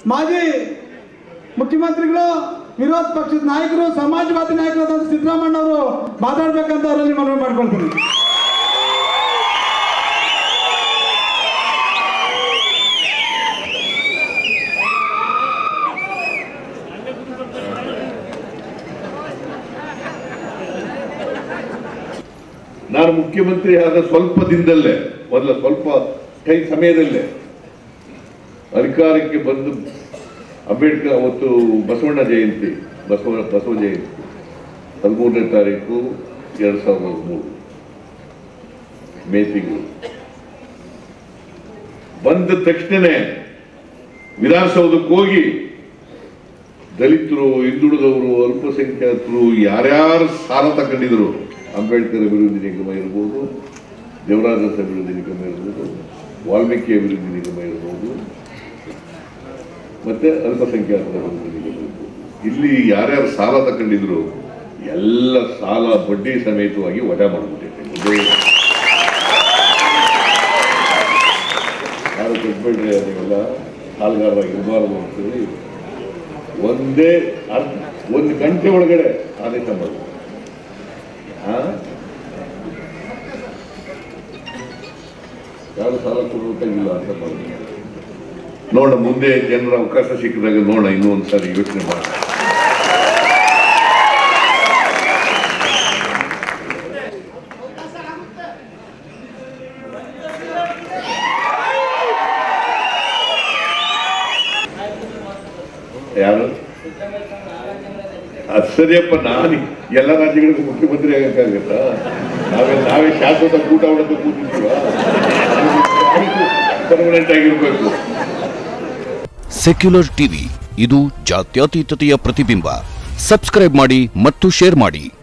ಮಾಜಿ ಮುಖ್ಯಮಂತ್ರಿಗಳು ವಿರೋಧ ಪಕ್ಷದ ನಾಯಕರು ಸಮಾಜವಾದಿ ನಾಯಕರಾದ ಸಿದ್ದರಾಮಣ್ಣ ಅವರು ಮಾತಾಡ್ಬೇಕಂತ ಅವರಲ್ಲಿ ಮನವಿ ಮಾಡ್ಕೊಳ್ತೀನಿ ನಾನು ಮುಖ್ಯಮಂತ್ರಿ ಆದ ಸ್ವಲ್ಪ ದಿನದಲ್ಲೇ ಮೊದಲ ಸ್ವಲ್ಪ ಕೈ ಸಮಯದಲ್ಲೇ ಅಧಿಕಾರಕ್ಕೆ ಬಂದು ಅಂಬೇಡ್ಕರ್ ಅವತ್ತು ಬಸವಣ್ಣ ಜಯಂತಿ ಬಸವ ಬಸವ ಜಯಂತಿ ಹದಿಮೂರನೇ ತಾರೀಕು ಎರಡು ಸಾವಿರದ ಮೂರು ಮೇ ತಿಂಗಳು ಬಂದ ತಕ್ಷಣನೇ ವಿಧಾನಸೌಧಕ್ಕೆ ಹೋಗಿ ದಲಿತರು ಹಿಂದುಳಿದವರು ಅಲ್ಪಸಂಖ್ಯಾತರು ಯಾರ್ಯಾರು ಸಾಲ ತಗೊಂಡಿದ್ರು ಅಂಬೇಡ್ಕರ್ ಅಭಿವೃದ್ಧಿ ನಿಗಮ ಇರ್ಬೋದು ದೇವರಾಜ ಅಭಿವೃದ್ಧಿ ನಿಗಮ ಇರ್ಬೋದು ವಾಲ್ಮೀಕಿ ಅಭಿವೃದ್ಧಿ ನಿಗಮ ಇರ್ಬೋದು ಮತ್ತೆ ಅಲ್ಪಸಂಖ್ಯಾತರ ಅಭಿವೃದ್ಧಿ ನಿಗಮ ಇರ್ಬೋದು ಇಲ್ಲಿ ಯಾರ್ಯಾರು ಸಾಲ ತಗೊಂಡಿದ್ರು ಎಲ್ಲ ಸಾಲ ಬಡ್ಡಿ ಸಮೇತವಾಗಿ ವಜಾ ಮಾಡಿಬಿಟ್ಟಿದೆ ಯಾರು ಕೊಟ್ಬೇಡ್ರಿ ಅದನ್ನೆಲ್ಲ ಸಾಲಗಾರರಾಗಿ ಇರಬಾರದು ಅಂತೇಳಿ ಒಂದೇ ಅರ್ಧ ಒಂದು ಗಂಟೆ ಒಳಗಡೆ ಆದೇಶ ಮಾಡಿ ಯಾರು ಸಾಲ ಕೊಡಬೇಕಾಗಿಲ್ಲ ಅಂತ ಮಾಡಿ ನೋಡ ಮುಂದೆ ಜನರ ಅವಕಾಶ ಸಿಕ್ಕಿದಾಗ ನೋಡ ಇನ್ನೂ ಒಂದ್ಸಾರಿ ಯೋಚನೆ ಮಾಡಿ ಯಾರು ಅದು ಸರಿಯಪ್ಪ ನಾನು ಎಲ್ಲ ರಾಜ್ಯಗಳಿಗೂ ಮುಖ್ಯಮಂತ್ರಿ ಆಗಕ್ಕಾಗತ್ತ ನಾವೇ ನಾವೇ ಶಾಶ್ವತ ಕೂಟ ಹೊಡೆದು ಕೂತಿದ್ದೀವ ಪರ್ಮನೆಂಟ್ ಆಗಿರ್ಬೇಕು ಸೆಕ್ಯುಲರ್ ಟಿವಿ ಇದು ಜಾತ್ಯತೀತತೆಯ ಪ್ರತಿಬಿಂಬ ಸಬ್ಸ್ಕ್ರೈಬ್ ಮಾಡಿ ಮತ್ತು ಶೇರ್ ಮಾಡಿ